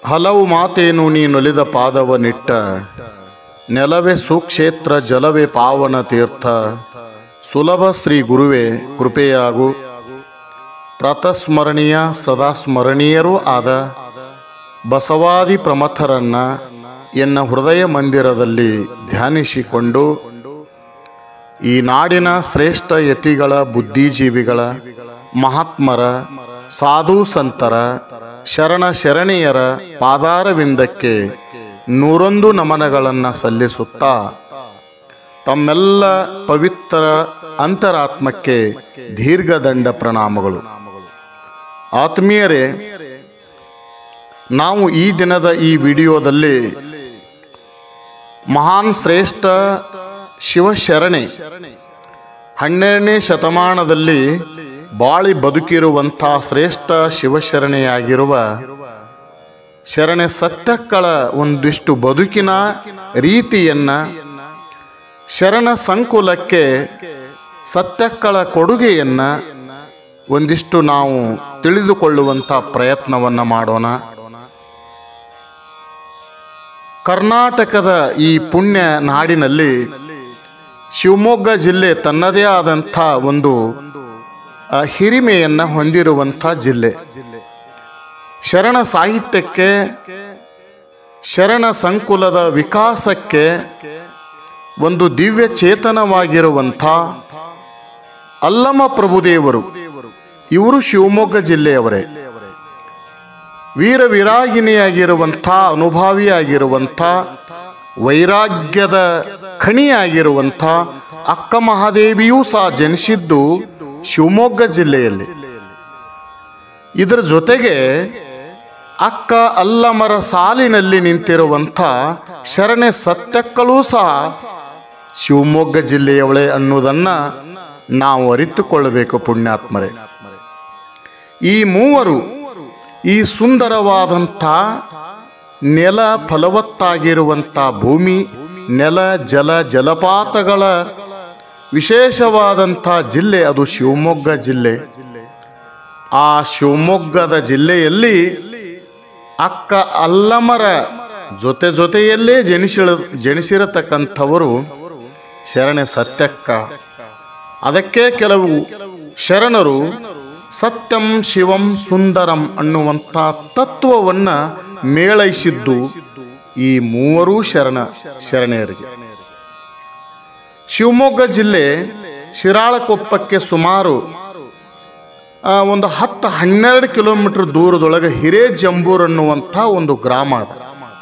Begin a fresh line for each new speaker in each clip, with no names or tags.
ಹಲವು ಮಾತೇನು ನೀನೊಲಿದ ಪಾದವನಿಟ್ಟ ನೆಲವೇ ಸುಕ್ಷೇತ್ರ ಜಲವೇ ಪಾವನ ತೀರ್ಥ ಸುಲಭ ಶ್ರೀ ಗುರುವೇ ಕೃಪೆಯಾಗು ಪ್ರತಸ್ಮರಣೀಯ ಸದಾ ಸ್ಮರಣೀಯರೂ ಆದ ಬಸವಾದಿ ಪ್ರಮಥರನ್ನ ಎನ್ನ ಹೃದಯ ಮಂದಿರದಲ್ಲಿ ಧ್ಯಾನಿಸಿಕೊಂಡು ಈ ನಾಡಿನ ಶ್ರೇಷ್ಠ ಯತಿಗಳ ಬುದ್ಧಿಜೀವಿಗಳ ಮಹಾತ್ಮರ ಸಾಧು ಸಂತರ ಶರಣ ಶರಣೀಯರ ಪಾದಾರವಿಂದಕ್ಕೆ ನೂರೊಂದು ನಮನಗಳನ್ನು ಸಲ್ಲಿಸುತ್ತಾ ತಮ್ಮೆಲ್ಲ ಪವಿತ್ರ ಅಂತರಾತ್ಮಕ್ಕೆ ದೀರ್ಘದಂಡ ಪ್ರಣಾಮಗಳು ಆತ್ಮೀಯರೇ ನಾವು ಈ ದಿನದ ಈ ವಿಡಿಯೋದಲ್ಲಿ ಮಹಾನ್ ಶ್ರೇಷ್ಠ ಶಿವಶರಣೆ ಹನ್ನೆರಡನೇ ಶತಮಾನದಲ್ಲಿ ಬಾಳಿ ಬದುಕಿರುವಂಥ ಶ್ರೇಷ್ಠ ಶಿವಶರಣೆಯಾಗಿರುವ ಶರಣೆ ಸತ್ಯಕ್ಕಳ ಒಂದಿಷ್ಟು ಬದುಕಿನ ರೀತಿಯನ್ನ ಶರಣ ಸಂಕುಲಕ್ಕೆ ಸತ್ಯಕ್ಕಳ ಕೊಡುಗೆಯನ್ನ ಒಂದಿಷ್ಟು ನಾವು ತಿಳಿದುಕೊಳ್ಳುವಂಥ ಪ್ರಯತ್ನವನ್ನ ಮಾಡೋಣ ಕರ್ನಾಟಕದ ಈ ಪುಣ್ಯ ನಾಡಿನಲ್ಲಿ ಶಿವಮೊಗ್ಗ ಜಿಲ್ಲೆ ತನ್ನದೇ ಆದಂಥ ಒಂದು ಆ, ಹಿರಿಮೆಯನ್ನ ಹೊಂದಿರುವಂಥ ಜಿಲ್ಲೆ ಶರಣ ಸಾಹಿತ್ಯಕ್ಕೆ ಶರಣ ಸಂಕುಲದ ವಿಕಾಸಕ್ಕೆ ಒಂದು ದಿವ್ಯ ಚೇತನವಾಗಿರುವಂಥ ಅಲ್ಲಮ ಪ್ರಭುದೇವರು ಇವರು ಶಿವಮೊಗ್ಗ ಜಿಲ್ಲೆಯವರೇ ವೀರ ವಿರಾಗಿನಿಯಾಗಿರುವಂಥ ಅನುಭಾವಿಯಾಗಿರುವಂಥ ವೈರಾಗ್ಯದ ಖಣಿಯಾಗಿರುವಂಥ ಅಕ್ಕ ಮಹಾದೇವಿಯೂ ಸಹ ಜನಿಸಿದ್ದು ಶಿವಮೊಗ್ಗ ಜಿಲ್ಲೆಯಲ್ಲಿ ಇದರ ಜೊತೆಗೆ ಅಕ್ಕ ಅಲ್ಲಮರ ಸಾಲಿನಲ್ಲಿ ನಿಂತಿರುವಂಥ ಶರಣೆ ಸತ್ಯಕ್ಕಳೂ ಸಹ ಶಿವಮೊಗ್ಗ ಜಿಲ್ಲೆಯವಳೆ ಅನ್ನುವುದನ್ನ ನಾವು ಅರಿತುಕೊಳ್ಳಬೇಕು ಪುಣ್ಯಾತ್ಮರೇ ಈ ಮೂವರು ಈ ಸುಂದರವಾದಂಥ ನೆಲ ಫಲವತ್ತಾಗಿರುವಂಥ ಭೂಮಿ ನೆಲ ಜಲ ಜಲಪಾತಗಳ ವಿಶೇಷವಾದಂಥ ಜಿಲ್ಲೆ ಅದು ಶಿವಮೊಗ್ಗ ಜಿಲ್ಲೆ ಆ ಶಿವಮೊಗ್ಗದ ಜಿಲ್ಲೆಯಲ್ಲಿ ಅಕ್ಕ ಅಲ್ಲಮರ ಜೊತೆ ಜೊತೆಯಲ್ಲೇ ಜನಿಸಿಳ ಜನಿಸಿರತಕ್ಕಂಥವರು ಶರಣೆ ಸತ್ಯಕ್ಕ ಅದಕ್ಕೆ ಕೆಲವು ಶರಣರು ಸತ್ಯಂ ಶಿವಂ ಸುಂದರಂ ಅನ್ನುವಂಥ ತತ್ವವನ್ನ ಮೇಳೈಸಿದ್ದು ಈ ಮೂವರೂ ಶರಣ ಶರಣೆಯರಿಗೆ ಶಿವಮೊಗ್ಗ ಜಿಲ್ಲೆ ಶಿರಾಳಕೊಪ್ಪಕ್ಕೆ ಸುಮಾರು ಆ, ಒಂದು ಹತ್ತು ಹನ್ನೆರಡು ಕಿಲೋಮೀಟರ್ ದೂರದೊಳಗೆ ಹಿರೇಜಂಬೂರ್ ಅನ್ನುವಂಥ ಒಂದು ಗ್ರಾಮ ಅದ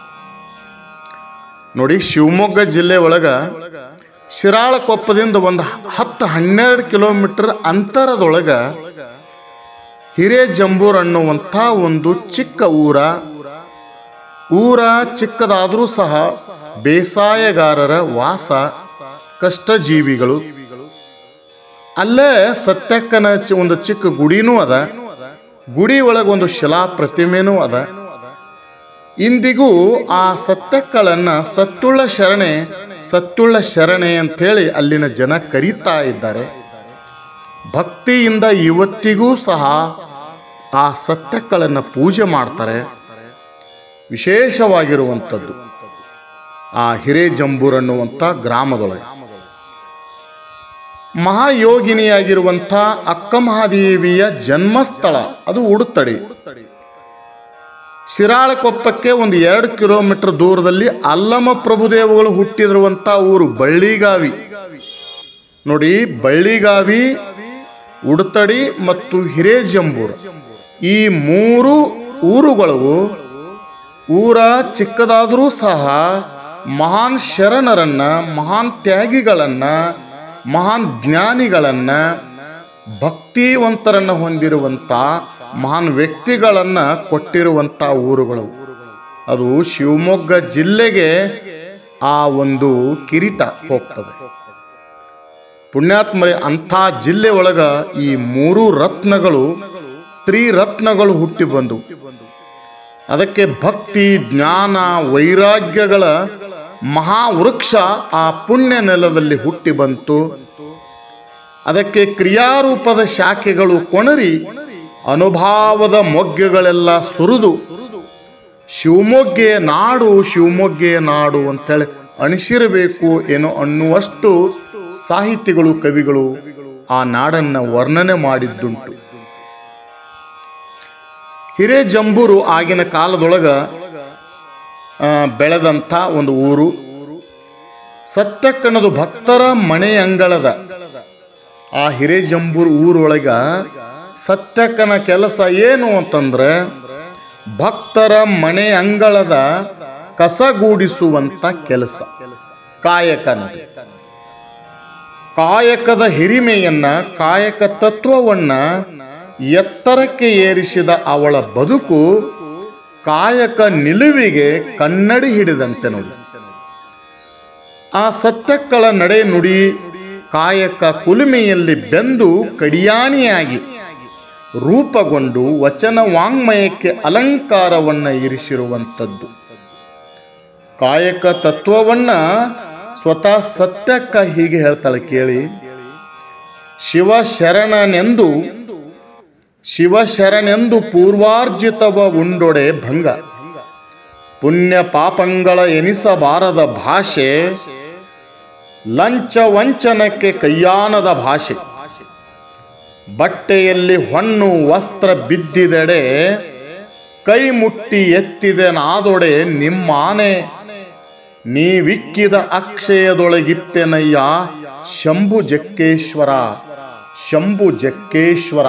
ನೋಡಿ ಶಿವಮೊಗ್ಗ ಜಿಲ್ಲೆ ಒಳಗ ಶಿರಾಳಕೊಪ್ಪದಿಂದ ಒಂದು ಹತ್ತು ಹನ್ನೆರಡು ಕಿಲೋಮೀಟರ್ ಅಂತರದೊಳಗ ಹಿರೇಜಂಬೂರ್ ಅನ್ನುವಂಥ ಒಂದು ಚಿಕ್ಕ ಊರ ಊರ ಚಿಕ್ಕದಾದರೂ ಸಹ ಬೇಸಾಯಗಾರರ ವಾಸ ಕಷ್ಟಜೀವಿಗಳು ಅಲ್ಲೇ ಸತ್ಯಕ್ಕನ ಚ- ಒಂದು ಚಿಕ್ಕ ಗುಡಿನೂ ಅದ ಗುಡಿ ಒಳಗೆ ಒಂದು ಶಿಲಾ ಪ್ರತಿಮೆನೂ ಅದ ಇಂದಿಗೂ ಆ ಸತ್ಯಕ್ಕಳನ್ನ ಸತ್ತುಳ್ಳ ಶರಣೆ ಸತ್ತುಳ್ಳ ಶರಣೆ ಅಂಥೇಳಿ ಅಲ್ಲಿನ ಜನ ಕರೀತಾ ಇದ್ದಾರೆ ಭಕ್ತಿಯಿಂದ ಇವತ್ತಿಗೂ ಸಹ ಆ ಸತ್ಯಕ್ಕಳನ್ನ ಪೂಜೆ ಮಾಡ್ತಾರೆ ವಿಶೇಷವಾಗಿರುವಂಥದ್ದು ಆ ಹಿರೇಜಂಬೂರ್ ಅನ್ನುವಂಥ ಗ್ರಾಮದೊಳಗೆ ಮಹಾಯೋಗಿನಿಯಾಗಿರುವಂಥ ಅಕ್ಕ ಮಹಾದೇವಿಯ ಜನ್ಮಸ್ಥಳ ಅದು ಉಡುತ್ತಡಿ ಶಿರಾಳಕೊಪ್ಪಕ್ಕೆ ಒಂದು ಎರಡು ಕಿಲೋಮೀಟರ್ ದೂರದಲ್ಲಿ ಅಲ್ಲಮ ಪ್ರಭುದೇವಗಳು ಹುಟ್ಟಿದಿರುವಂಥ ಊರು ಬಳ್ಳಿಗಾವಿ ನೋಡಿ ಬಳ್ಳಿಗಾವಿ ಉಡುತಡಿ ಮತ್ತು ಹಿರೇಜಂಬೂರು ಈ ಮೂರು ಊರುಗಳು ಊರ ಚಿಕ್ಕದಾದರೂ ಸಹ ಮಹಾನ್ ಶರಣರನ್ನ ಮಹಾನ್ ತ್ಯಾಗಿಗಳನ್ನ ಮಹಾನ್ ಜ್ಞಾನಿಗಳನ್ನ ಭಕ್ತಿವಂತರನ್ನ ಹೊಂದಿರುವಂಥ ಮಹಾನ್ ವ್ಯಕ್ತಿಗಳನ್ನ ಕೊಟ್ಟಿರುವಂಥ ಊರುಗಳು ಅದು ಶಿವಮೊಗ್ಗ ಜಿಲ್ಲೆಗೆ ಆ ಒಂದು ಕಿರೀಟ ಹೋಗ್ತದೆ ಪುಣ್ಯಾತ್ಮರೇ ಅಂಥ ಜಿಲ್ಲೆ ಒಳಗ ಈ ಮೂರು ರತ್ನಗಳು ತ್ರಿರತ್ನಗಳು ಹುಟ್ಟಿ ಬಂದು ಅದಕ್ಕೆ ಭಕ್ತಿ ಜ್ಞಾನ ವೈರಾಗ್ಯಗಳ ಮಹಾವೃಕ್ಷ ಆ ಪುಣ್ಯ ನೆಲದಲ್ಲಿ ಹುಟ್ಟಿ ಬಂತು ಅದಕ್ಕೆ ಕ್ರಿಯಾರೂಪದ ಶಾಖೆಗಳು ಕೊಣರಿ ಅನುಭಾವದ ಮೊಗ್ಗುಗಳೆಲ್ಲ ಸುರಿದು ಶಿವಮೊಗ್ಗೆಯ ನಾಡು ಶಿವಮೊಗ್ಗೆಯ ನಾಡು ಅಂತೇಳಿ ಅನಿಸಿರಬೇಕು ಏನೋ ಅನ್ನುವಷ್ಟು ಸಾಹಿತಿಗಳು ಕವಿಗಳು ಆ ನಾಡನ್ನ ವರ್ಣನೆ ಮಾಡಿದ್ದುಂಟು ಹಿರೇಜಂಬೂರು ಆಗಿನ ಕಾಲದೊಳಗ ಆ, ಬೆಳೆದಂಥ ಒಂದು ಊರು ಸತ್ಯಕ್ಕನದು ಭಕ್ತರ ಮನೆ ಅಂಗಳದ ಆ ಹಿರೇಜಂಬೂರು ಊರೊಳಗ ಸತ್ಯಕ್ಕನ ಕೆಲಸ ಏನು ಅಂತಂದ್ರೆ ಭಕ್ತರ ಮನೆ ಅಂಗಳದ ಕಸಗೂಡಿಸುವಂತ ಕೆಲಸ ಕಾಯಕ ನೋಡಿ ಕಾಯಕದ ಹಿರಿಮೆಯನ್ನ ಕಾಯಕ ತತ್ವವನ್ನ ಎತ್ತರಕ್ಕೆ ಏರಿಸಿದ ಅವಳ ಬದುಕು ಕಾಯಕ ನಿಲುವಿಗೆ ಕನ್ನಡಿ ಹಿಡಿದಂತೆ ನೋಡಿ ಆ ಸತ್ಯಕ್ಕಳ ನಡೆ ನುಡಿ ಕಾಯಕ ಕುಲುಮೆಯಲ್ಲಿ ಬೆಂದು ಕಡಿಯಾಣಿಯಾಗಿ ರೂಪಗೊಂಡು ವಚನ ವಾಂಗ್ಮಯಕ್ಕೆ ಅಲಂಕಾರವನ್ನ ಇರಿಸಿರುವಂಥದ್ದು ಕಾಯಕ ತತ್ವವನ್ನ ಸ್ವತಃ ಸತ್ಯಕ್ಕ ಹೀಗೆ ಹೇಳ್ತಾಳೆ ಕೇಳಿ ಶಿವ ಶರಣನೆಂದು ಶಿವ ಶರಣೆಂದು ಪೂರ್ವಾರ್ಜಿತವ ಉಂಡೊಡೆ ಭಂಗ ಪುಣ್ಯ ಪಾಪಂಗಳ ಎನಿಸಬಾರದ ಭಾಷೆ ಲಂಚ ವಂಚನಕ್ಕೆ ಕೈಯಾನದ ಭಾಷೆ ಬಟ್ಟೆಯಲ್ಲಿ ಹೊನ್ನು ವಸ್ತ್ರ ಬಿದ್ದಿದೆಡೆ ಕೈ ಮುಟ್ಟಿ ಎತ್ತಿದೆ ನಾದೊಡೆ ನಿಮ್ಮಾನೆ ನೀವಿಕ್ಕಿದ ಅಕ್ಷಯದೊಳಗಿಪ್ಪೆನಯ್ಯ ಶಂಭು ಜಕ್ಕೇಶ್ವರ ಶಂಭು ಜಕ್ಕೇಶ್ವರ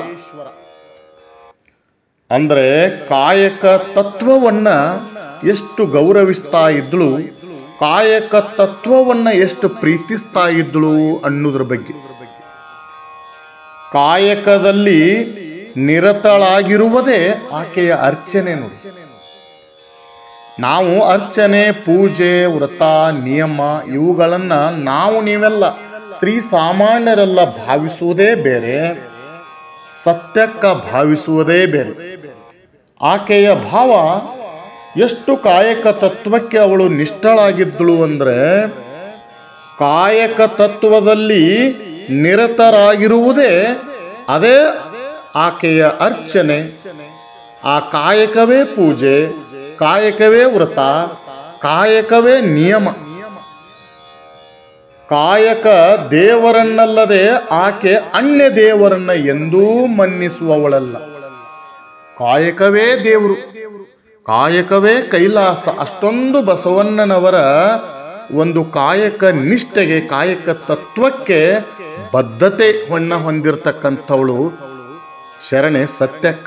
ಅಂದ್ರೆ ಕಾಯಕ ತತ್ವವನ್ನ ಎಷ್ಟು ಗೌರವಿಸ್ತಾ ಇದ್ಳು ಕಾಯಕ ತತ್ವವನ್ನ ಎಷ್ಟು ಪ್ರೀತಿಸ್ತಾ ಇದ್ಳು ಅನ್ನೋದ್ರ ಬಗ್ಗೆ ಕಾಯಕದಲ್ಲಿ ನಿರತಳಾಗಿರುವುದೇ ಆಕೆಯ ಅರ್ಚನೆ ನೋಡಿ ನಾವು ಅರ್ಚನೆ ಪೂಜೆ ವ್ರತ ನಿಯಮ ಇವುಗಳನ್ನ ನಾವು ನೀವೆಲ್ಲ ಶ್ರೀ ಸಾಮಾನ್ಯರೆಲ್ಲ ಭಾವಿಸುವುದೇ ಬೇರೆ ಸತ್ಯಕ್ಕ ಭಾವಿಸುವುದೇ ಬೇರೆ ಆಕೆಯ ಭಾವ ಎಷ್ಟು ಕಾಯಕ ತತ್ವಕ್ಕೆ ಅವಳು ನಿಷ್ಠಳಾಗಿದ್ದಳು ಅಂದ್ರೆ ಕಾಯಕ ತತ್ವದಲ್ಲಿ ನಿರತರಾಗಿರುವುದೇ ಅದೇ ಆಕೆಯ ಅರ್ಚನೆ ಆ ಕಾಯಕವೇ ಪೂಜೆ ಕಾಯಕವೇ ವ್ರತ ಕಾಯಕವೇ ನಿಯಮ ಕಾಯಕ ದೇವರನ್ನಲ್ಲದೆ ಆಕೆ ಅನ್ಯ ದೇವರನ್ನ ಎಂದೂ ಮನ್ನಿಸುವವಳಲ್ಲ ಕಾಯಕವೇ ದೇವರು ಕಾಯಕವೇ ಕೈಲಾಸ ಅಷ್ಟೊಂದು ಬಸವಣ್ಣನವರ ಒಂದು ಕಾಯಕ ನಿಷ್ಠೆಗೆ ಕಾಯಕ ತತ್ವಕ್ಕೆ ಬದ್ಧತೆ ಹೊನ್ನ ಹೊಂದಿರತಕ್ಕಂಥವಳು ಶರಣೆ ಸತ್ಯಕ್ಕ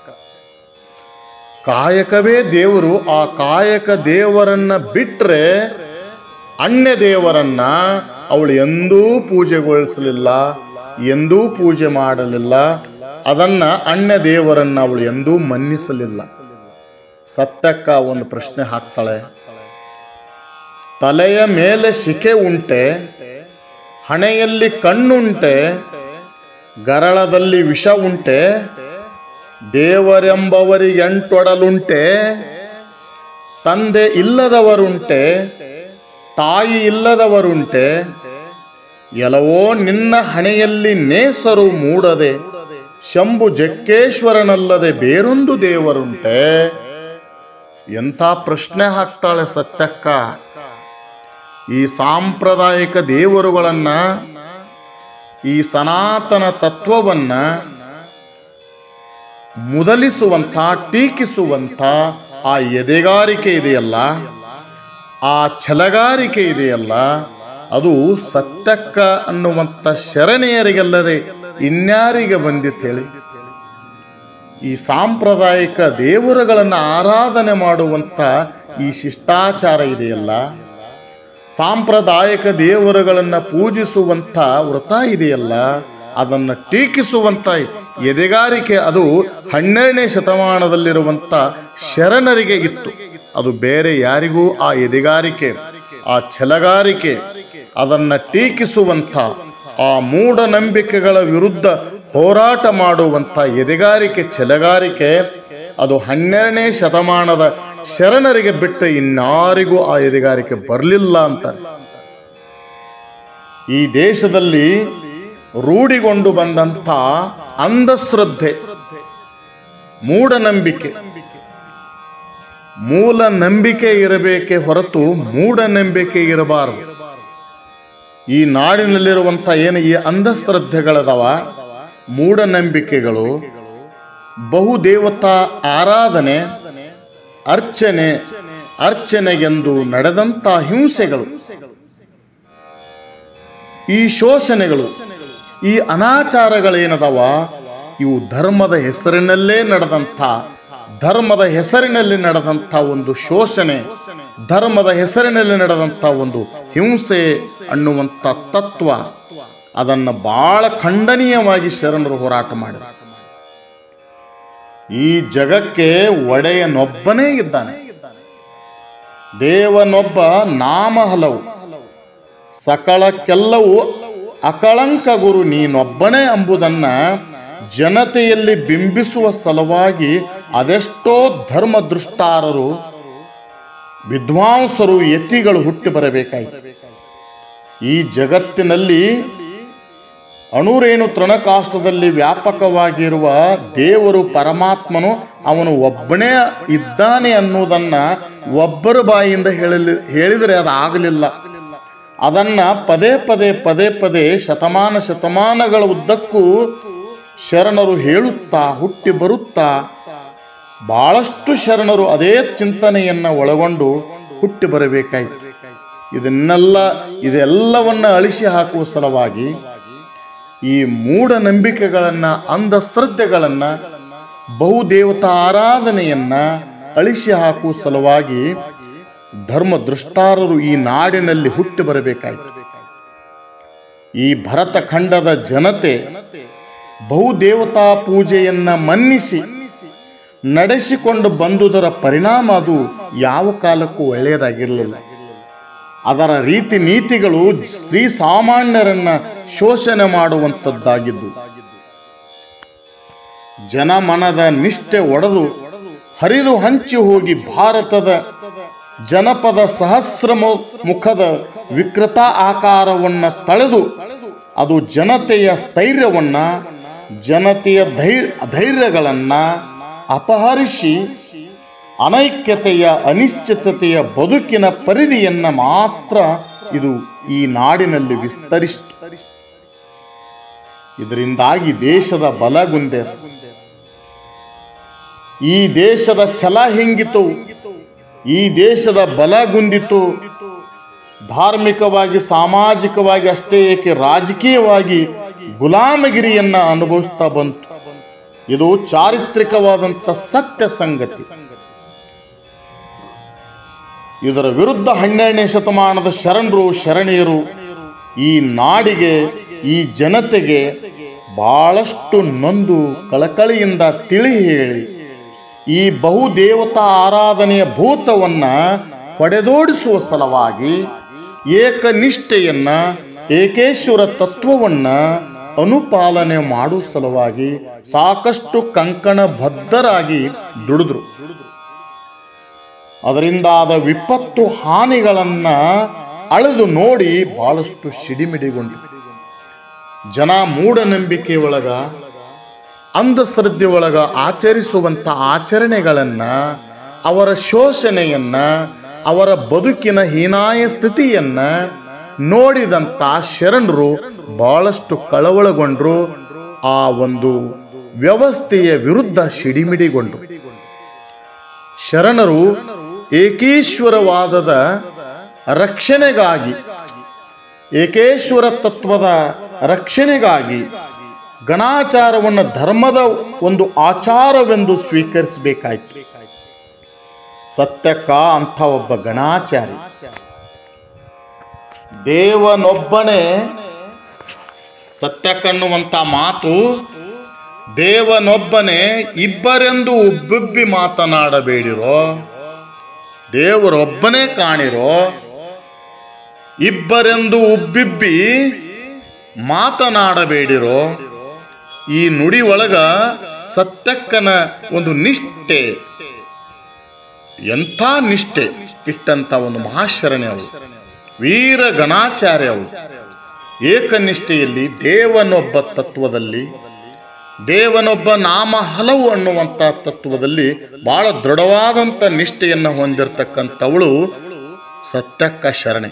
ಕಾಯಕವೇ ದೇವರು ಆ ಕಾಯಕ ದೇವರನ್ನ ಬಿಟ್ರೆ ಅನ್ಯ ದೇವರನ್ನ ಅವಳು ಎಂದೂ ಪೂಜೆಗೊಳಿಸಲಿಲ್ಲ ಎಂದೂ ಪೂಜೆ ಮಾಡಲಿಲ್ಲ ಅದನ್ನ ಅನ್ಯ ದೇವರನ್ನ ಅವಳು ಎಂದೂ ಮನ್ನಿಸಲಿಲ್ಲ ಸತ್ಯಕ್ಕ ಒಂದು ಪ್ರಶ್ನೆ ಹಾಕ್ತಾಳೆ ತಲೆಯ ಮೇಲೆ ಶಿಕೆ ಉಂಟೆ ಹಣೆಯಲ್ಲಿ ಕಣ್ಣುಂಟೆ ಗರಳದಲ್ಲಿ ವಿಷ ಉಂಟೆ ದೇವರೆಂಬವರಿಗೆ ಅಂಟೊಡಲುಂಟೆ ತಂದೆ ಇಲ್ಲದವರುಂಟೆ ತಾಯಿ ಇಲ್ಲದವರುಂಟೆ ಎಲ್ಲವೋ ನಿನ್ನ ಹಣೆಯಲ್ಲಿ ನೇಸರು ಮೂಡದೆ ಶಂಭು ಜಕ್ಕೇಶ್ವರನಲ್ಲದೆ ಬೇರೊಂದು ದೇವರುಂಟೆ ಎಂಥ ಪ್ರಶ್ನೆ ಹಾಕ್ತಾಳೆ ಸತ್ಯಕ್ಕ ಈ ಸಾಂಪ್ರದಾಯಿಕ ದೇವರುಗಳನ್ನ ಈ ಸನಾತನ ತತ್ವವನ್ನ ಮುದಲಿಸುವಂಥ ಟೀಕಿಸುವಂಥ ಆ ಎದೆಗಾರಿಕೆ ಇದೆಯಲ್ಲ ಆ ಛಲಗಾರಿಕೆ ಇದೆಯಲ್ಲ ಅದು ಸತ್ಯಕ್ಕ ಅನ್ನುವಂಥ ಶರಣೆಯರಿಗಲ್ಲದೆ ಇನ್ಯಾರಿಗೆ ಬಂದಿತ್ತು ಹೇಳಿ ಈ ಸಾಂಪ್ರದಾಯಿಕ ದೇವರುಗಳನ್ನು ಆರಾಧನೆ ಮಾಡುವಂಥ ಈ ಶಿಷ್ಟಾಚಾರ ಇದೆಯಲ್ಲ ಸಾಂಪ್ರದಾಯಿಕ ದೇವರುಗಳನ್ನು ಪೂಜಿಸುವಂಥ ವ್ರತ ಇದೆಯಲ್ಲ ಅದನ್ನು ಟೀಕಿಸುವಂಥ ಎದೆಗಾರಿಕೆ ಅದು ಹನ್ನೆರಡನೇ ಶತಮಾನದಲ್ಲಿರುವಂಥ ಶರಣರಿಗೆ ಇತ್ತು ಅದು ಬೇರೆ ಯಾರಿಗೂ ಆ ಎದೆಗಾರಿಕೆ ಆ ಛಲಗಾರಿಕೆ ಅದನ್ನು ಟೀಕಿಸುವಂಥ ಆ ಮೂಢನಂಬಿಕೆಗಳ ವಿರುದ್ಧ ಹೋರಾಟ ಮಾಡುವಂಥ ಎದೆಗಾರಿಕೆ ಛಲಗಾರಿಕೆ ಅದು ಹನ್ನೆರಡನೇ ಶತಮಾನದ ಶರಣರಿಗೆ ಬಿಟ್ಟು ಇನ್ನಾರಿಗೂ ಆ ಎದೆಗಾರಿಕೆ ಬರಲಿಲ್ಲ ಅಂತಾರೆ ಈ ದೇಶದಲ್ಲಿ ರೂಢಿಗೊಂಡು ಬಂದಂಥ ಅಂಧಶ್ರದ್ಧೆ ಮೂಢನಂಬಿಕೆ ಮೂಲ ನಂಬಿಕೆ ಇರಬೇಕೇ ಹೊರತು ಮೂಢನಂಬಿಕೆ ಇರಬಾರದು ಈ ನಾಡಿನಲ್ಲಿರುವಂಥ ಏನು ಈ ಅಂಧಶ್ರದ್ಧೆಗಳದವ ಮೂಢನಂಬಿಕೆಗಳು ಬಹುದೇವತಾ ಆರಾಧನೆ ಅರ್ಚನೆ ಅರ್ಚನೆಗೆಂದು ನಡೆದಂಥ ಹಿಂಸೆಗಳು ಈ ಶೋಷಣೆಗಳು ಈ ಅನಾಚಾರಗಳೇನದವ ಇವು ಧರ್ಮದ ಹೆಸರಿನಲ್ಲೇ ನಡೆದಂಥ ಧರ್ಮದ ಹೆಸರಿನಲ್ಲಿ ನಡೆದಂಥ ಒಂದು ಶೋಷಣೆ ಧರ್ಮದ ಹೆಸರಿನಲ್ಲಿ ನಡೆದಂಥ ಒಂದು ಹಿಂಸೆ ಅನ್ನುವಂಥ ತತ್ವ ಅದನ್ನು ಬಹಳ ಖಂಡನೀಯವಾಗಿ ಶರಣರು ಹೋರಾಟ ಮಾಡಿದರು ಈ ಜಗಕ್ಕೆ ಒಡೆಯನೊಬ್ಬನೇ ಇದ್ದಾನೆ ದೇವನೊಬ್ಬ ನಾಮ ಹಲವು ಸಕಲಕ್ಕೆಲ್ಲವೂ ಅಕಳಂಕ ಗುರು ನೀನೊಬ್ಬನೇ ಎಂಬುದನ್ನ ಜನತೆಯಲ್ಲಿ ಬಿಂಬಿಸುವ ಸಲುವಾಗಿ ಅದೆಷ್ಟೋ ಧರ್ಮ ದೃಷ್ಟಾರರು ವಿದ್ವಾಂಸರು ಯತಿಗಳು ಹುಟ್ಟಿ ಬರಬೇಕಾಯಿತು ಈ ಜಗತ್ತಿನಲ್ಲಿ ಅಣುರೇಣು ತೃಣಕಾಷ್ಟದಲ್ಲಿ ವ್ಯಾಪಕವಾಗಿರುವ ದೇವರು ಪರಮಾತ್ಮನು ಅವನು ಒಬ್ಬನೇ ಇದ್ದಾನೆ ಅನ್ನುವುದನ್ನ ಒಬ್ಬರ ಬಾಯಿಯಿಂದ ಹೇಳಲಿ ಹೇಳಿದರೆ ಅದು ಆಗಲಿಲ್ಲ ಅದನ್ನ ಪದೇ ಪದೇ ಪದೇ ಪದೇ ಶತಮಾನ ಶತಮಾನಗಳ ಉದ್ದಕ್ಕೂ ಶರಣರು ಹೇಳುತ್ತಾ ಹುಟ್ಟಿ ಬರುತ್ತಾ ಬಹಳಷ್ಟು ಶರಣರು ಅದೇ ಚಿಂತನೆಯನ್ನ ಒಳಗೊಂಡು ಹುಟ್ಟಿ ಬರಬೇಕಾಯಿತು ಇದನ್ನೆಲ್ಲ ಇದೆಲ್ಲವನ್ನ ಅಳಿಸಿ ಹಾಕುವ ಸಲುವಾಗಿ ಈ ಮೂಢನಂಬಿಕೆಗಳನ್ನ ಅಂಧಶ್ರದ್ಧೆಗಳನ್ನ ಬಹುದೇವತಾ ಆರಾಧನೆಯನ್ನ ಅಳಿಸಿ ಹಾಕುವ ಸಲುವಾಗಿ ಧರ್ಮ ದೃಷ್ಟಾರರು ಈ ನಾಡಿನಲ್ಲಿ ಹುಟ್ಟಿ ಬರಬೇಕಾಯಿತು ಈ ಭರತ ಖಂಡದ ಜನತೆ ಬಹುದೇವತಾ ಪೂಜೆಯನ್ನ ಮನ್ನಿಸಿ ನಡೆಸಿಕೊಂಡು ಬಂದುದರ ಪರಿಣಾಮ ಅದು ಯಾವ ಕಾಲಕ್ಕೂ ಒಳ್ಳೆಯದಾಗಿರಲಿಲ್ಲ ಅದರ ರೀತಿ ನೀತಿಗಳು ಶ್ರೀ ಸಾಮಾನ್ಯರನ್ನ ಶೋಷಣೆ ಮಾಡುವಂಥದ್ದಾಗಿದ್ದು ಜನಮನದ ನಿಷ್ಠೆ ಒಡೆದು ಹರಿದು ಹಂಚಿ ಹೋಗಿ ಭಾರತದ ಜನಪದ ಸಹಸ್ರ ಮು- ಮುಖದ ವಿಕೃತ ಆಕಾರವನ್ನ ತಳೆದು ಅದು ಜನತೆಯ ಸ್ಥೈರ್ಯವನ್ನ ಜನತೆಯ ಧೈರ್ಯ ಧೈರ್ಯಗಳನ್ನ ಅಪಹರಿಸಿ ಅನೈಕ್ಯತೆಯ ಅನಿಶ್ಚಿತತೆಯ ಬದುಕಿನ ಪರಿಧಿಯನ್ನ ಮಾತ್ರ ಇದು ಈ ನಾಡಿನಲ್ಲಿ ವಿಸ್ತರಿಸಿತು ಇದರಿಂದಾಗಿ ದೇಶದ ಬಲಗುಂದೆ ಈ ದೇಶದ ಛಲ ಹೆಂಗಿತು ಈ ದೇಶದ ಬಲಗುಂದಿತು ಧಾರ್ಮಿಕವಾಗಿ ಸಾಮಾಜಿಕವಾಗಿ ಅಷ್ಟೇ ಏಕೆ ರಾಜಕೀಯವಾಗಿ ಗುಲಾಮಗಿರಿಯನ್ನ ಅನುಭವಿಸ್ತಾ ಬಂತು ಇದು ಚಾರಿತ್ರಿಕವಾದಂಥ ಸತ್ಯ ಸಂಗತಿ ಇದರ ವಿರುದ್ಧ ಹನ್ನೆರಡನೇ ಶತಮಾನದ ಶರಣರು ಶರಣೀಯರು ಈ ನಾಡಿಗೆ ಈ ಜನತೆಗೆ ಬಹಳಷ್ಟು ನೊಂದು ಕಳಕಳಿಯಿಂದ ತಿಳಿ ಹೇಳಿ ಈ ಬಹುದೇವತಾ ಆರಾಧನೆಯ ಭೂತವನ್ನ ಹೊಡೆದೋಡಿಸುವ ಸಲುವಾಗಿ ಏಕನಿಷ್ಠೆಯನ್ನ ಏಕೇಶ್ವರ ತತ್ವವನ್ನ ಅನುಪಾಲನೆ ಮಾಡುವ ಸಲುವಾಗಿ ಸಾಕಷ್ಟು ಕಂಕಣ ಬದ್ಧರಾಗಿ ದುಡಿದ್ರು ಅದರಿಂದಾದ ವಿಪತ್ತು ಹಾನಿಗಳನ್ನ ಅಳೆದು ನೋಡಿ ಬಹಳಷ್ಟು ಸಿಡಿಮಿಡಿಗೊಂಡು ಜನ ಮೂಢನಂಬಿಕೆ ಒಳಗ ಅಂಧಶ್ರದ್ಧೆ ಒಳಗ ಆಚರಿಸುವಂಥ ಆಚರಣೆಗಳನ್ನ ಅವರ ಶೋಷಣೆಯನ್ನ ಅವರ ಬದುಕಿನ ಹೀನಾಯ ಸ್ಥಿತಿಯನ್ನ ನೋಡಿದಂಥ ಶರಣರು ಬಹಳಷ್ಟು ಕಳವಳಗೊಂಡ್ರು ಆ ಒಂದು ವ್ಯವಸ್ಥೆಯ ವಿರುದ್ಧ ಸಿಡಿಮಿಡಿಗೊಂಡ್ರು ಶರಣರು ಏಕೇಶ್ವರವಾದದ ರಕ್ಷಣೆಗಾಗಿ ಏಕೇಶ್ವರ ತತ್ವದ ರಕ್ಷಣೆಗಾಗಿ ಗಣಾಚಾರವನ್ನು ಧರ್ಮದ ಒಂದು ಆಚಾರವೆಂದು ಸ್ವೀಕರಿಸಬೇಕಾಯಿತು ಸತ್ಯಕ್ಕ ಅಂಥ ಒಬ್ಬ ಗಣಾಚಾರಿ ದೇವನೊಬ್ಬನೇ ಸತ್ಯಕ್ಕನ್ನುವಂಥ ಮಾತು ದೇವನೊಬ್ಬನೇ ಇಬ್ಬರೆಂದು ಉಬ್ಬುಬ್ಬಿ ಮಾತನಾಡಬೇಡಿರೋ ದೇವರೊಬ್ಬನೇ ಕಾಣಿರೋ ಇಬ್ಬರೆಂದು ಉಬ್ಬಿಬ್ಬಿ ಮಾತನಾಡಬೇಡಿರೋ ಈ ನುಡಿ ಒಳಗ ಸತ್ಯಕ್ಕನ ಒಂದು ನಿಷ್ಠೆ ಎಂಥ ನಿಷ್ಠೆ ಇಟ್ಟಂತ ಒಂದು ಮಹಾಶರಣೆ ಅವಳು ವೀರ ಗಣಾಚಾರ್ಯ ಅವಳು ಏಕನಿಷ್ಠೆಯಲ್ಲಿ ದೇವನೊಬ್ಬ ತತ್ವದಲ್ಲಿ ದೇವನೊಬ್ಬ ನಾಮ ಹಲವು ಅನ್ನುವಂಥ ತತ್ವದಲ್ಲಿ ಬಹಳ ದೃಢವಾದಂಥ ನಿಷ್ಠೆಯನ್ನು ಹೊಂದಿರತಕ್ಕಂಥವಳು ಸತ್ಯಕ್ಕ ಶರಣೆ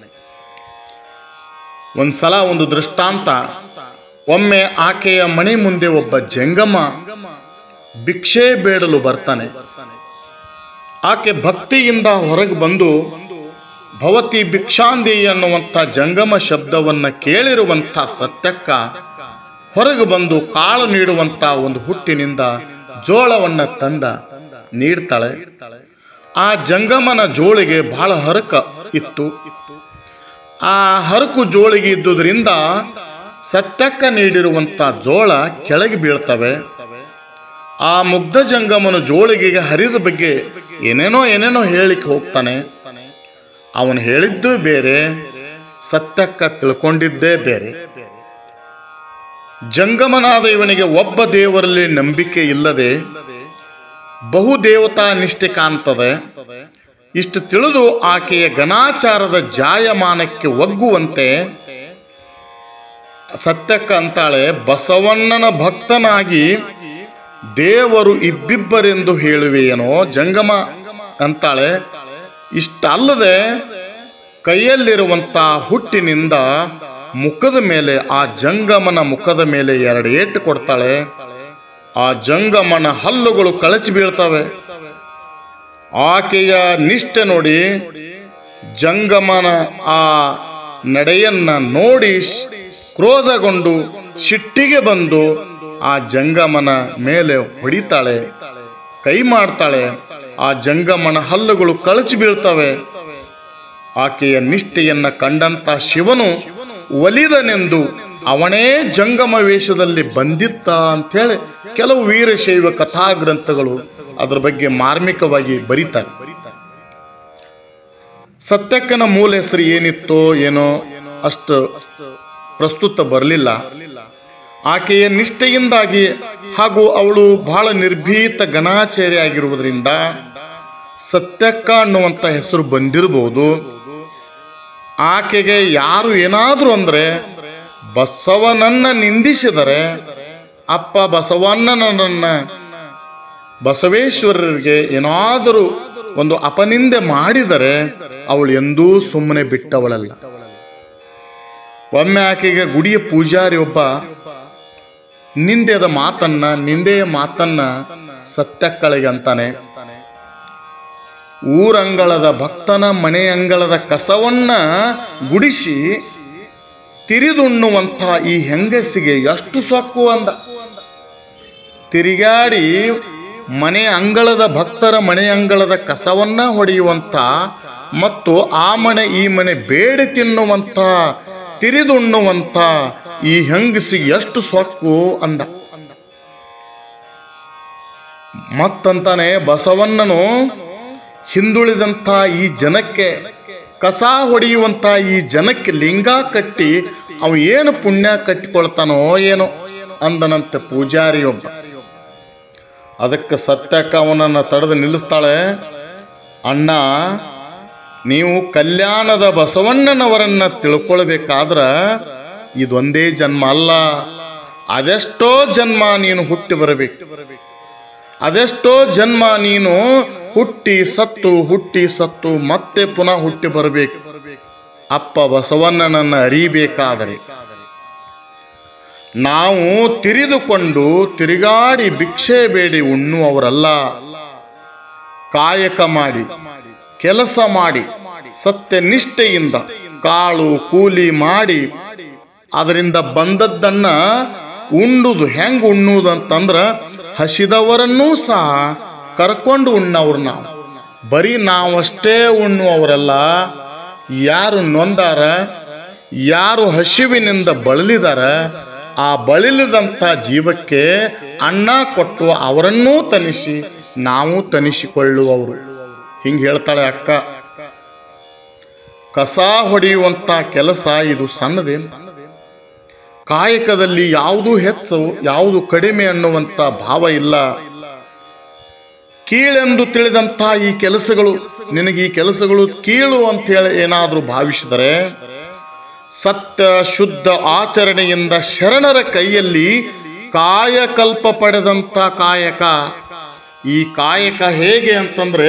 ಒಂದ್ಸಲ ಒಂದು ದೃಷ್ಟಾಂತ ಒಮ್ಮೆ ಆಕೆಯ ಮನೆ ಮುಂದೆ ಒಬ್ಬ ಜಂಗಮ ಭಿಕ್ಷೆ ಬೇಡಲು ಬರ್ತಾನೆ ಆಕೆ ಭಕ್ತಿಯಿಂದ ಹೊರಗೆ ಬಂದು ಭವತಿ ಭಿಕ್ಷಾಂದಿ ಅನ್ನುವಂಥ ಜಂಗಮ ಶಬ್ದವನ್ನ ಕೇಳಿರುವಂಥ ಸತ್ಯಕ್ಕ ಹೊರಗೆ ಬಂದು ಕಾಳು ನೀಡುವಂಥ ಒಂದು ಹುಟ್ಟಿನಿಂದ ಜೋಳವನ್ನ ತಂದ ನೀಡ್ತಾಳೆ ಆ ಜಂಗಮನ ಜೋಳಿಗೆ ಬಹಳ ಹರಕ ಇತ್ತು ಆ ಹರಕು ಜೋಳಿಗೆ ಇದ್ದುದರಿಂದ ಸತ್ಯಕ್ಕ ನೀಡಿರುವಂಥ ಜೋಳ ಕೆಳಗೆ ಬೀಳ್ತವೆ ಆ ಮುಗ್ಧ ಜಂಗಮನ ಜೋಳಿಗೆಗೆ ಹರಿದ ಬಗ್ಗೆ ಏನೇನೋ ಏನೇನೋ ಹೇಳಿಕ್ಕೆ ಹೋಗ್ತಾನೆ ಅವನು ಹೇಳಿದ್ದು ಬೇರೆ ಸತ್ಯಕ್ಕ ತಿಳ್ಕೊಂಡಿದ್ದೇ ಬೇರೆ ಜಂಗಮನಾದ ಇವನಿಗೆ ಒಬ್ಬ ದೇವರಲ್ಲಿ ನಂಬಿಕೆ ಇಲ್ಲದೆ ಬಹು ದೇವತಾ ನಿಷ್ಠೆ ಕಾಣ್ತದೆ ಇಷ್ಟು ತಿಳಿದು ಆಕೆಯ ಘನಾಚಾರದ ಜಾಯಮಾನಕ್ಕೆ ಒಗ್ಗುವಂತೆ ಸತ್ಯಕ್ಕ ಅಂತಾಳೆ ಬಸವಣ್ಣನ ಭಕ್ತನಾಗಿ ದೇವರು ಇಬ್ಬಿಬ್ಬರೆಂದು ಹೇಳುವೆಯೇನೋ ಜಂಗಮ ಅಂತಾಳೆ ಇಷ್ಟಲ್ಲದೆ ಕೈಯಲ್ಲಿರುವಂತ ಹುಟ್ಟಿನಿಂದ ಮುಖದ ಮೇಲೆ ಆ ಜಂಗಮನ ಮುಖದ ಮೇಲೆ ಎರಡು ಏಟು ಕೊಡ್ತಾಳೆ ಆ ಜಂಗಮನ ಹಲ್ಲುಗಳು ಕಳಚಿ ಬೀಳ್ತವೆ ಆಕೆಯ ನಿಷ್ಠೆ ನೋಡಿ ಜಂಗಮನ ಆ ನಡೆಯನ್ನ ನೋಡಿ ಕ್ರೋಧಗೊಂಡು ಸಿಟ್ಟಿಗೆ ಬಂದು ಆ ಜಂಗಮನ ಮೇಲೆ ಹೊಡಿತಾಳೆ ಕೈ ಮಾಡ್ತಾಳೆ ಆ ಜಂಗಮನ ಹಲ್ಲುಗಳು ಕಳಚಿ ಬೀಳ್ತವೆ ಆಕೆಯ ನಿಷ್ಠೆಯನ್ನ ಕಂಡಂತ ಶಿವನು ಒಲಿದನೆಂದು ಅವನೇ ಜಂಗಮ ವೇಷದಲ್ಲಿ ಬಂದಿತ್ತ ಅಂಥೇಳಿ ಕೆಲವು ವೀರಶೈವ ಕಥಾಗ್ರಂಥಗಳು ಅದರ ಬಗ್ಗೆ ಮಾರ್ಮಿಕವಾಗಿ ಬರೀತಾರೆ ಸತ್ಯಕ್ಕನ ಮೂಲ ಹೆಸರು ಏನಿತ್ತೋ ಏನೋ ಅಷ್ಟು ಪ್ರಸ್ತುತ ಬರಲಿಲ್ಲ ಆಕೆಯ ನಿಷ್ಠೆಯಿಂದಾಗಿ ಹಾಗೂ ಅವಳು ಬಹಳ ನಿರ್ಭೀತ ಗಣಾಚಾರಿ ಆಗಿರುವುದರಿಂದ ಸತ್ಯಕ್ಕ ಅನ್ನುವಂಥ ಹೆಸರು ಬಂದಿರಬಹುದು ಆಕೆಗೆ ಯಾರು ಏನಾದರೂ ಅಂದ್ರೆ ಬಸವನನ್ನ ನಿಂದಿಸಿದರೆ ಅಪ್ಪ ಬಸವಣ್ಣನನ್ನ ಬಸವೇಶ್ವರರಿಗೆ ಏನಾದರೂ ಒಂದು ಅಪನಿಂದೆ ಮಾಡಿದರೆ ಅವಳು ಎಂದೂ ಸುಮ್ಮನೆ ಬಿಟ್ಟವಳಲ್ಲ ಒಮ್ಮೆ ಆಕೆಗೆ ಗುಡಿಯ ಪೂಜಾರಿ ಒಬ್ಬ ನಿಂದೆದ ಮಾತನ್ನ ನಿಂದೆಯ ಮಾತನ್ನ ಸತ್ಯಕ್ಕಳಿಗೆ ಅಂತಾನೆ ಊರಂಗಳದ ಭಕ್ತನ ಮನೆ ಅಂಗಳದ ಕಸವನ್ನ ಗುಡಿಸಿ ತಿರಿದುಣ್ಣುವಂಥ ಈ ಹೆಂಗಸಿಗೆ ಎಷ್ಟು ಸೊಕ್ಕು ಅಂದ ತಿರುಗಾಡಿ ಮನೆ ಅಂಗಳದ ಭಕ್ತರ ಮನೆ ಅಂಗಳದ ಕಸವನ್ನ ಹೊಡೆಯುವಂಥ ಮತ್ತು ಆ ಮನೆ ಈ ಮನೆ ಬೇಡಿ ತಿನ್ನುವಂಥ ತಿರಿದುಣ್ಣುವಂಥ ಈ ಹೆಂಗಸಿಗೆ ಎಷ್ಟು ಸೊಕ್ಕು ಅಂದ ಮತ್ತಂತಾನೆ ಬಸವಣ್ಣನು ಹಿಂದುಳಿದಂಥ ಈ ಜನಕ್ಕೆ ಕಸ ಹೊಡೆಯುವಂಥ ಈ ಜನಕ್ಕೆ ಲಿಂಗ ಕಟ್ಟಿ ಅವ ಏನು ಪುಣ್ಯ ಕಟ್ಟಿಕೊಳ್ತಾನೋ ಏನೋ ಅಂದನಂತೆ ಪೂಜಾರಿ ಒಬ್ಬ ಅದಕ್ಕೆ ಸತ್ಯಕ್ಕ ಅವನನ್ನು ತಡೆದು ನಿಲ್ಲಿಸ್ತಾಳೆ ಅಣ್ಣ ನೀವು ಕಲ್ಯಾಣದ ಬಸವಣ್ಣನವರನ್ನ ತಿಳ್ಕೊಳ್ಬೇಕಾದ್ರ ಇದೊಂದೇ ಜನ್ಮ ಅಲ್ಲ ಅದೆಷ್ಟೋ ಜನ್ಮ ನೀನು ಹುಟ್ಟಿ ಬರಬೇಕು ಅದೆಷ್ಟೋ ಜನ್ಮ ನೀನು ಹುಟ್ಟಿ ಸತ್ತು ಹುಟ್ಟಿ ಸತ್ತು ಮತ್ತೆ ಪುನಃ ಹುಟ್ಟಿ ಬರಬೇಕು ಅಪ್ಪ ಬಸವಣ್ಣನನ್ನು ಅರಿಬೇಕಾದರೆ ನಾವು ತಿರಿದುಕೊಂಡು ತಿರುಗಾಡಿ ಭಿಕ್ಷೆ ಬೇಡಿ ಉಣ್ಣುವವರಲ್ಲ ಕಾಯಕ ಮಾಡಿ ಕೆಲಸ ಮಾಡಿ ಸತ್ಯ ನಿಷ್ಠೆಯಿಂದ ಕಾಳು ಕೂಲಿ ಮಾಡಿ ಅದರಿಂದ ಬಂದದ್ದನ್ನ ಉಣ್ಣುದು ಹೆಂಗ್ ಉಣ್ಣುದು ಅಂತಂದ್ರ ಹಸಿದವರನ್ನೂ ಸಹ ಕರ್ಕೊಂಡು ಉಣ್ಣವ್ರು ನಾವು ಬರೀ ನಾವಷ್ಟೇ ಉಣ್ಣುವವರಲ್ಲ ಯಾರು ನೊಂದಾರ ಯಾರು ಹಸಿವಿನಿಂದ ಬಳಲಿದಾರ ಆ ಬಳಲಿದಂಥ ಜೀವಕ್ಕೆ ಅನ್ನ ಕೊಟ್ಟು ಅವರನ್ನೂ ತನಿಸಿ ನಾವು ತನಿಸಿಕೊಳ್ಳುವವರು ಹಿಂಗೆ ಹೇಳ್ತಾಳೆ ಅಕ್ಕ ಕಸ ಹೊಡೆಯುವಂಥ ಕೆಲಸ ಇದು ಸಣ್ಣದೇನು ಕಾಯಕದಲ್ಲಿ ಯಾವುದು ಹೆಚ್ಚು ಯಾವುದು ಕಡಿಮೆ ಅನ್ನುವಂಥ ಭಾವ ಇಲ್ಲ ಕೀಳೆಂದು ತಿಳಿದಂಥ ಈ ಕೆಲಸಗಳು ನಿನಗೆ ಈ ಕೆಲಸಗಳು ಕೀಳು ಅಂತ ಹೇಳಿ ಏನಾದರೂ ಭಾವಿಸಿದರೆ ಸತ್ಯ ಶುದ್ಧ ಆಚರಣೆಯಿಂದ ಶರಣರ ಕೈಯಲ್ಲಿ ಕಾಯಕಲ್ಪ ಪಡೆದಂಥ ಕಾಯಕ ಈ ಕಾಯಕ ಹೇಗೆ ಅಂತಂದ್ರೆ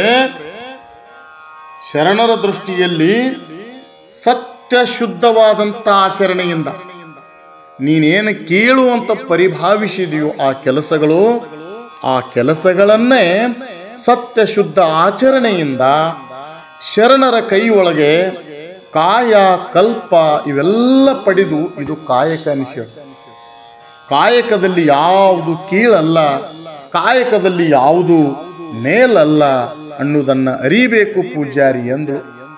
ಶರಣರ ದೃಷ್ಟಿಯಲ್ಲಿ ಸತ್ಯ ಶುದ್ಧವಾದಂಥ ಆಚರಣೆಯಿಂದ ನೀನೇನು ಕೀಳು ಅಂತ ಪರಿಭಾವಿಸಿದೆಯೋ ಆ ಕೆಲಸಗಳು ಆ ಕೆಲಸಗಳನ್ನೇ ಸತ್ಯ ಶುದ್ಧ ಆಚರಣೆಯಿಂದ ಶರಣರ ಕೈ ಒಳಗೆ ಕಾಯ ಕಲ್ಪ ಇವೆಲ್ಲ ಪಡೆದು ಇದು ಕಾಯಕ ಅನಿಸಿದೆ ಕಾಯಕದಲ್ಲಿ ಯಾವುದು ಕೀಳಲ್ಲ ಕಾಯಕದಲ್ಲಿ ಯಾವುದು ಮೇಲಲ್ಲ ಅನ್ನುವುದನ್ನು ಅರಿಬೇಕು ಪೂಜಾರಿ ಎಂದು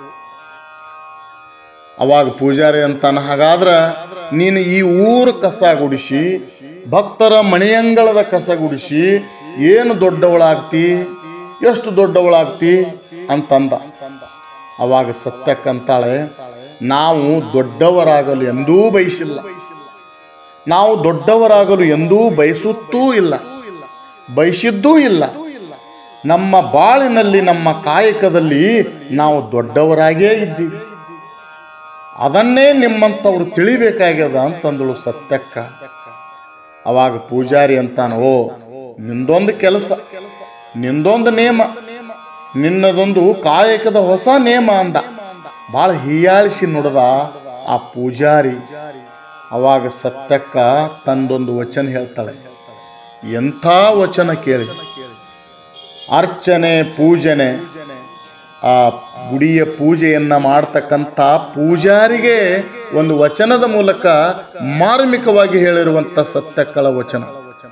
ಅವಾಗ ಪೂಜಾರಿ ಅಂತಾನ ಹಾಗಾದ್ರೆ ನೀನು ಈ ಊರ ಕಸ ಗುಡಿಸಿ ಭಕ್ತರ ಮನೆಯಂಗಳದ ಕಸ ಗುಡಿಸಿ ಏನು ದೊಡ್ಡವಳಾಗ್ತಿ ಎಷ್ಟು ದೊಡ್ಡವಳಾಗ್ತಿ ಅಂತಂದ ಅವಾಗ ಸತ್ಯಕ್ಕಂತಾಳೆ ನಾವು ದೊಡ್ಡವರಾಗಲು ಎಂದೂ ಬಯಸಿಲ್ಲ ನಾವು ದೊಡ್ಡವರಾಗಲು ಎಂದೂ ಬಯಸುತ್ತೂ ಇಲ್ಲ ಬಯಸಿದ್ದೂ ಇಲ್ಲ ನಮ್ಮ ಬಾಳಿನಲ್ಲಿ ನಮ್ಮ ಕಾಯಕದಲ್ಲಿ ನಾವು ದೊಡ್ಡವರಾಗೇ ಇದ್ದೀವಿ ಅದನ್ನೇ ನಿಮ್ಮಂಥವ್ರು ತಿಳಿಬೇಕಾಗ್ಯದ ಅಂತಂದಳು ಸತ್ಯಕ್ಕ ಅವಾಗ ಪೂಜಾರಿ ಅಂತಾನ ಓ ನಿಂದೊಂದು ಕೆಲಸ ನಿಂದೊಂದು ನೇಮ ನಿನ್ನದೊಂದು ಕಾಯಕದ ಹೊಸ ನೇಮ ಅಂದ ಭಾಳ ಹೀಯಾಳಿಸಿ ನೋಡದ ಆ ಪೂಜಾರಿ ಅವಾಗ ಸತ್ಯಕ್ಕ ತಂದೊಂದು ವಚನ ಹೇಳ್ತಾಳೆ ಎಂಥ ವಚನ ಕೇಳಿ ಅರ್ಚನೆ ಪೂಜನೆ ಆ ಗುಡಿಯ ಪೂಜೆಯನ್ನ ಮಾಡ್ತಕ್ಕಂಥ ಪೂಜಾರಿಗೆ ಒಂದು ವಚನದ ಮೂಲಕ ಮಾರ್ಮಿಕವಾಗಿ ಹೇಳಿರುವಂಥ ಸತ್ಯಕ್ಕಳ ವಚನ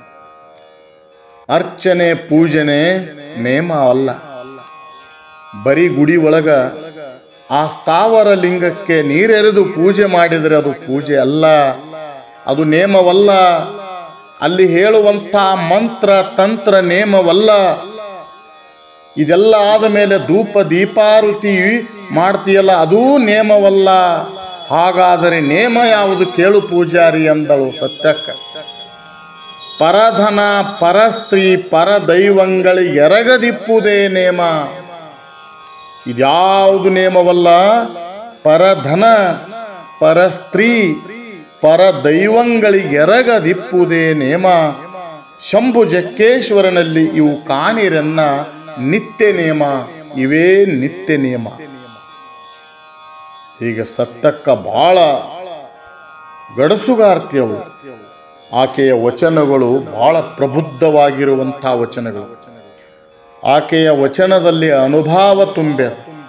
ಅರ್ಚನೆ ಪೂಜನೆ ನೇಮ ಅಲ್ಲ ಬರೀ ಗುಡಿ ಒಳಗ ಆ ಸ್ಥಾವರ ಲಿಂಗಕ್ಕೆ ನೀರೆರೆದು ಪೂಜೆ ಮಾಡಿದರೆ ಅದು ಪೂಜೆ ಅಲ್ಲ ಅದು ನೇಮವಲ್ಲ ಅಲ್ಲಿ ಹೇಳುವಂಥ ಮಂತ್ರ ತಂತ್ರ ನೇಮವಲ್ಲ ಇದೆಲ್ಲ ಆದ ಮೇಲೆ ಧೂಪ ದೀಪಾರುತಿ ಮಾಡ್ತೀಯಲ್ಲ ಅದೂ ನೇಮವಲ್ಲ ಹಾಗಾದರೆ ನೇಮ ಯಾವುದು ಕೇಳು ಪೂಜಾರಿ ಅಂದಳು ಸತ್ಯಕ್ಕ ಪರಧನ ಪರಸ್ತ್ರೀ ಪರ ದೈವಂಗಳಿಗೆ ಎರಗದಿಪ್ಪುದೇ ನೇಮ ಇದ್ಯಾವುದು ನೇಮವಲ್ಲ ಪರಧನ ಪರಸ್ತ್ರೀ ಪರ ದೈವಂಗಳಿಗೆ ಎರಗದಿಪ್ಪುದೇ ನೇಮ ಶಂಭು ಜಕ್ಕೇಶ್ವರನಲ್ಲಿ ಇವು ಕಾಣಿರನ್ನ ನಿತ್ಯ ನೇಮ ಇವೇ ನಿತ್ಯ ನಿಯಮ ಹೀಗೆ ಸತ್ತಕ್ಕ ಬಹಳ ಗಡಸುಗಾರ್ತಿ ಅವಳು ಆಕೆಯ ವಚನಗಳು ಬಹಳ ಪ್ರಬುದ್ಧವಾಗಿರುವಂಥ ವಚನಗಳು ಆಕೆಯ ವಚನದಲ್ಲಿ ಅನುಭವ ತುಂಬೆ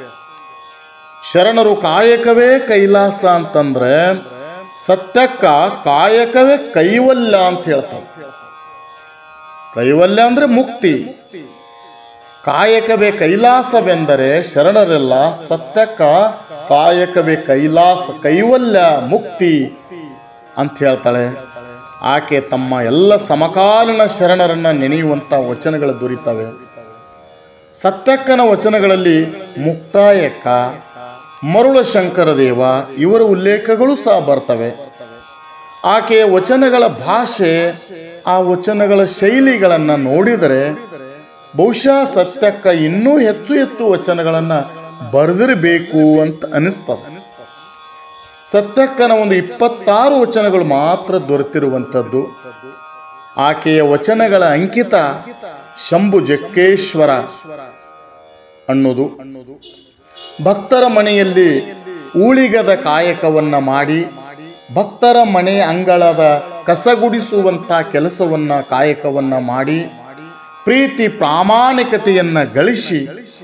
ಶರಣರು ಕಾಯಕವೇ ಕೈಲಾಸ ಅಂತಂದ್ರೆ ಸತ್ಯಕ್ಕ ಕಾಯಕವೇ ಕೈವಲ್ಯ ಅಂತ ಹೇಳ್ತಾರೆ ಕೈವಲ್ಯ ಅಂದ್ರೆ ಮುಕ್ತಿ ಕಾಯಕವೇ ಕೈಲಾಸವೆಂದರೆ ಶರಣರೆಲ್ಲ ಸತ್ಯಕ್ಕ ಕಾಯಕವೇ ಕೈಲಾಸ ಕೈವಲ್ಯ ಮುಕ್ತಿ ಅಂತ ಹೇಳ್ತಾಳೆ ಆಕೆ ತಮ್ಮ ಎಲ್ಲ ಸಮಕಾಲೀನ ಶರಣರನ್ನ ನೆನೆಯುವಂಥ ವಚನಗಳು ದೊರೀತವೆ ಸತ್ಯಕ್ಕನ ವಚನಗಳಲ್ಲಿ ಮುಕ್ತಾಯಕ್ಕ ಮರುಳ ಶಂಕರ ದೇವ ಇವರ ಉಲ್ಲೇಖಗಳು ಸಹ ಬರ್ತವೆ ಆಕೆಯ ವಚನಗಳ ಭಾಷೆ ಆ ವಚನಗಳ ಶೈಲಿಗಳನ್ನು ನೋಡಿದರೆ ಬಹುಶಃ ಸತ್ಯಕ್ಕ ಇನ್ನೂ ಹೆಚ್ಚು ಹೆಚ್ಚು ವಚನಗಳನ್ನು ಬರೆದಿರಬೇಕು ಅಂತ ಅನಿಸ್ತದೆ ಸತ್ಯಕ್ಕನ ಒಂದು ಇಪ್ಪತ್ತಾರು ವಚನಗಳು ಮಾತ್ರ ದೊರೆತಿರುವಂಥದ್ದು ಆಕೆಯ ವಚನಗಳ ಅಂಕಿತ ಶಂಭು ಜಕ್ಕೇಶ್ವರ ಅನ್ನೋದು ಭಕ್ತರ ಮನೆಯಲ್ಲಿ ಊಳಿಗದ ಕಾಯಕವನ್ನ ಮಾಡಿ ಭಕ್ತರ ಮನೆ ಅಂಗಳದ ಕಸಗುಡಿಸುವಂತ ಕೆಲಸವನ್ನ ಕಾಯಕವನ್ನ ಮಾಡಿ ಪ್ರೀತಿ ಪ್ರಾಮಾಣಿಕತೆಯನ್ನ ಗಳಿಸಿ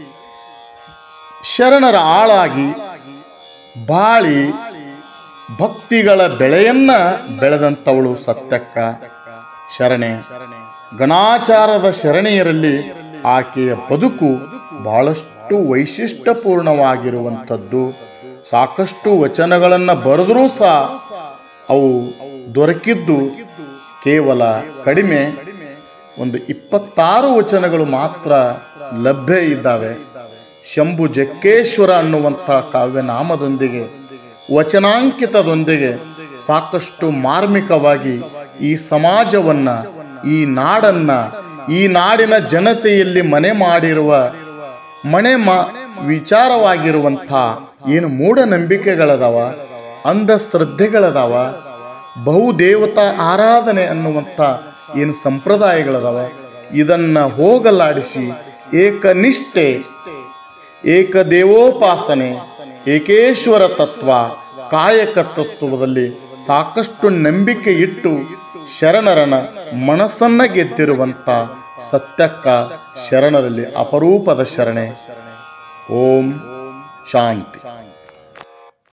ಶರಣರ ಆಳಾಗಿ ಬಾಳಿ ಭಕ್ತಿಗಳ ಬೆಳೆಯನ್ನ ಬೆಳೆದಂಥವಳು ಸತ್ಯಕ್ಕ ಶರಣೆ ಗಣಾಚಾರದ ಶರಣೆಯರಲ್ಲಿ ಆಕೆಯ ಬದುಕು ಬಹಳಷ್ಟು ವೈಶಿಷ್ಟ್ಯಪೂರ್ಣವಾಗಿರುವಂಥದ್ದು ಸಾಕಷ್ಟು ವಚನಗಳನ್ನು ಬರೆದರೂ ಸಹ ಅವು ದೊರಕಿದ್ದು ಕೇವಲ ಕಡಿಮೆ ಒಂದು ಇಪ್ಪತ್ತಾರು ವಚನಗಳು ಮಾತ್ರ ಲಭ್ಯ ಇದ್ದಾವೆ ಶಂಭು ಜಕ್ಕೇಶ್ವರ ಅನ್ನುವಂಥ ಕಾವ್ಯನಾಮದೊಂದಿಗೆ ವಚನಾಂಕಿತದೊಂದಿಗೆ ಸಾಕಷ್ಟು ಮಾರ್ಮಿಕವಾಗಿ ಈ ಸಮಾಜವನ್ನ ಈ ನಾಡನ್ನ ಈ ನಾಡಿನ ಜನತೆಯಲ್ಲಿ ಮನೆ ಮಾಡಿರುವ ಮನೆ ಮಾ ವಿಚಾರವಾಗಿರುವಂಥ ಏನು ಮೂಢನಂಬಿಕೆಗಳದಾವ ಅಂಧಶ್ರದ್ಧೆಗಳದಾವ ಬಹುದೇವತಾ ಆರಾಧನೆ ಅನ್ನುವಂಥ ಏನು ಸಂಪ್ರದಾಯಗಳದಾವ ಇದನ್ನ ಹೋಗಲಾಡಿಸಿ ಏಕನಿಷ್ಠೆ ಏಕದೇವೋಪಾಸನೆ ಏಕೇಶ್ವರ ತತ್ವ ಕಾಯಕ ತತ್ವದಲ್ಲಿ ಸಾಕಷ್ಟು ನಂಬಿಕೆ ಇಟ್ಟು ಶರಣರನ ಮನಸ್ಸನ್ನ ಗೆದ್ದಿರುವಂತ ಸತ್ಯಕ್ಕ ಶರಣರಲ್ಲಿ ಅಪರೂಪದ ಶರಣೆ ಓಂ ಶಾಂತಿ